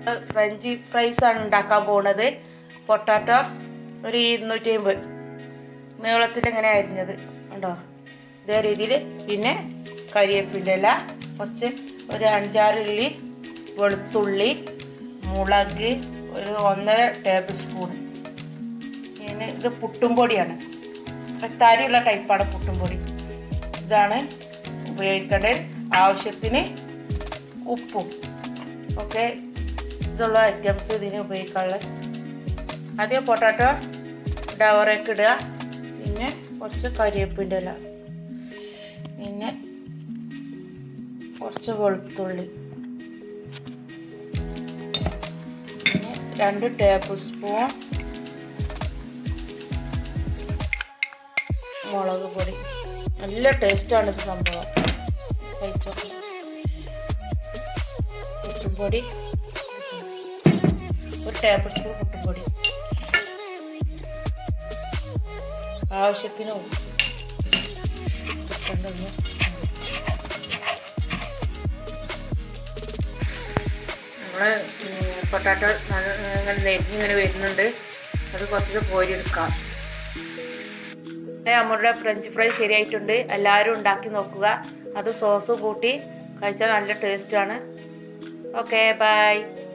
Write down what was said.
French fries ആണ് ഉണ്ടാക്കാൻ പോണത് പൊട്ടാറ്റോ ഒരു ഇരുന്നൂറ്റി അമ്പത് നീളത്തിൽ ഇങ്ങനെ അരിഞ്ഞത് ഉണ്ടോ ഇതേ രീതിയിൽ പിന്നെ കരിയേപ്പിൻ്റെ ഇല കുറച്ച് ഒരു അഞ്ചാറുള്ളി വെളുത്തുള്ളി മുളക് ഒരു ഒന്നര ടേബിൾ സ്പൂൺ പിന്നെ ഇത് പുട്ടും പൊടിയാണ് തരിയുള്ള ടൈപ്പാണ് പുട്ടും പൊടി ഇതാണ് ഉപയോഗിക്കേണ്ടത് ആവശ്യത്തിന് ഉപ്പും ഓക്കെ ഇതുള്ള ഐറ്റംസ് ഇതിന് ഉപയോഗിക്കാനുള്ള ആദ്യം പൊട്ടാറ്റോ ഡവറേക്ക് ഇടുക പിന്നെ കുറച്ച് കരിവേപ്പിൻ്റെ ഇല പിന്നെ കുറച്ച് വെളുത്തുള്ളി പിന്നെ രണ്ട് ടേബിൾ സ്പൂൺ മുളക് പൊടി നല്ല ടേസ്റ്റാണ് ഇത് സംഭവം കഴിച്ചോ കുട്ടുംപൊടി ഒരു ടേബിൾ സ്പൂൺ കുട്ടുംപൊടി ആവശ്യത്തിന് ഉപ്പ് ഇട്ടിട്ടുണ്ടെന്ന് നമ്മള് പൊട്ടാറ്റോ ഇങ്ങനെ നെരിഞ്ഞിങ്ങനെ വരുന്നുണ്ട് അത് കുറച്ച് കോരിയെടുക്കാം നമ്മുടെ ഫ്രഞ്ച് ഫ്രൈ ശരിയായിട്ടുണ്ട് എല്ലാവരും ഉണ്ടാക്കി നോക്കുക അത് സോസ് കൂട്ടി കഴിച്ചാൽ നല്ല ടേസ്റ്റാണ് ഓക്കെ ബൈ